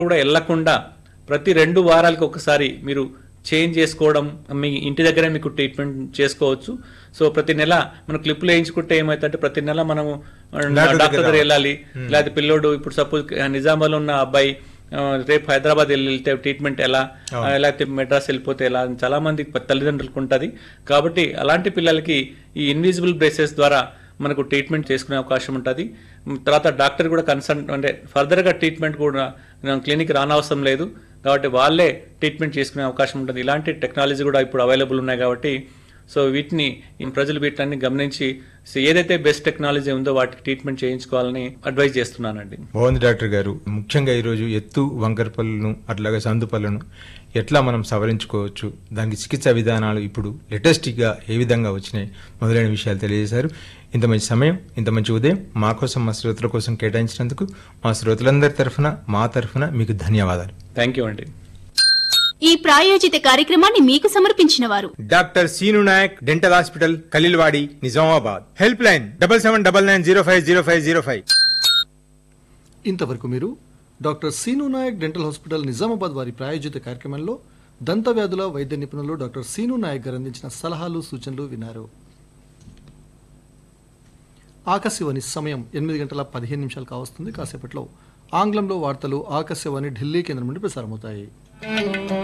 కూడా వెళ్లకుండా ప్రతి రెండు వారాలకు ఒకసారి మీరు చేంజ్ చేసుకోవడం మీ ఇంటి దగ్గరే మీకు ట్రీట్మెంట్ చేసుకోవచ్చు సో ప్రతి నెల మనం క్లిప్లు వేయించుకుంటే ఏమైతుందంటే ప్రతి నెల మనము డాక్టర్ డాక్టర్ దగ్గర దగ్గర వెళ్ళాలి లేకపోతే పిల్లోడు ఇప్పుడు సపోజ్ నిజామాబాద్ ఉన్న అబ్బాయి ఆ, రేపు హైదరాబాద్ వెళ్ళి వెళ్తే ట్రీట్మెంట్ ఎలా ఆ, లేకపోతే మెడ్రాస్ వెళ్ళిపోతే ఎలా అని చాలా మంది తల్లిదండ్రులకు ఉంటుంది కాబట్టి అలాంటి పిల్లలకి ఈ ఇన్విజిబుల్ బ్రేసెస్ ద్వారా మనకు ట్రీట్మెంట్ చేసుకునే అవకాశం ఉంటుంది మ్, తర్వాత డాక్టర్ కూడా కన్సల్ట్ అంటే ఫర్దర్గా ట్రీట్మెంట్ కూడా క్లినిక్ రానవసరం లేదు కాబట్టి వాళ్ళే ట్రీట్మెంట్ చేసుకునే అవకాశం ఉంటుంది ఇలాంటి టెక్నాలజీ కూడా ఇప్పుడు అవైలబుల్ ఉన్నాయి కాబట్టి సో వీటిని ఈ ప్రజలు వీటిని గమనించి సో ఏదైతే బెస్ట్ టెక్నాలజీ ఉందో వాటికి ట్రీట్మెంట్ చేయించుకోవాలని అడ్వైజ్ చేస్తున్నానండి బాగుంది డాక్టర్ గారు ముఖ్యంగా ఈరోజు ఎత్తు వంకర పళ్ళను అట్లాగే సందు పళ్ళను ఎట్లా మనం సవరించుకోవచ్చు దానికి చికిత్సా విధానాలు ఇప్పుడు లేటెస్ట్గా ఏ విధంగా వచ్చినాయి మొదలైన విషయాలు తెలియజేశారు ఇంత మంచి సమయం ఇంత మంచి ఉదయం మా కోసం మా శ్రోతల కోసం కేటాయించినందుకు మా శ్రోతలందరి తరఫున మా తరఫున మీకు ధన్యవాదాలు థ్యాంక్ యూ అండి ఈ ప్రాయోజిత కార్యక్రమాన్ని మీకు సమర్పించిన వారు doctor Seenu Nayak dental hospital Khaleelwadi Nizamabad help line double seven double nine zero five zero five zero five ఇంతవరకు మీరు doctor Seenu Nayak dental hospital Nizamabad వారి ప్రాయోజిత కార్యక్రమంలో దంత వ్యాధుల వైద్య నిపుణులు డాక్టర్ సీను నాయక్ గారు అందించిన సలహాలు సూచనలు విన్నారు ఆకాశవాణి సమయం ఎనిమిది గంటల పదిహేను నిమిషాలు కావస్తుంది కాసేపట్లో ఆంగ్లంలో వార్తలు ఆకాశవాణి ఢిల్లీ కేంద్రం నుండి ప్రసారమవుతాయి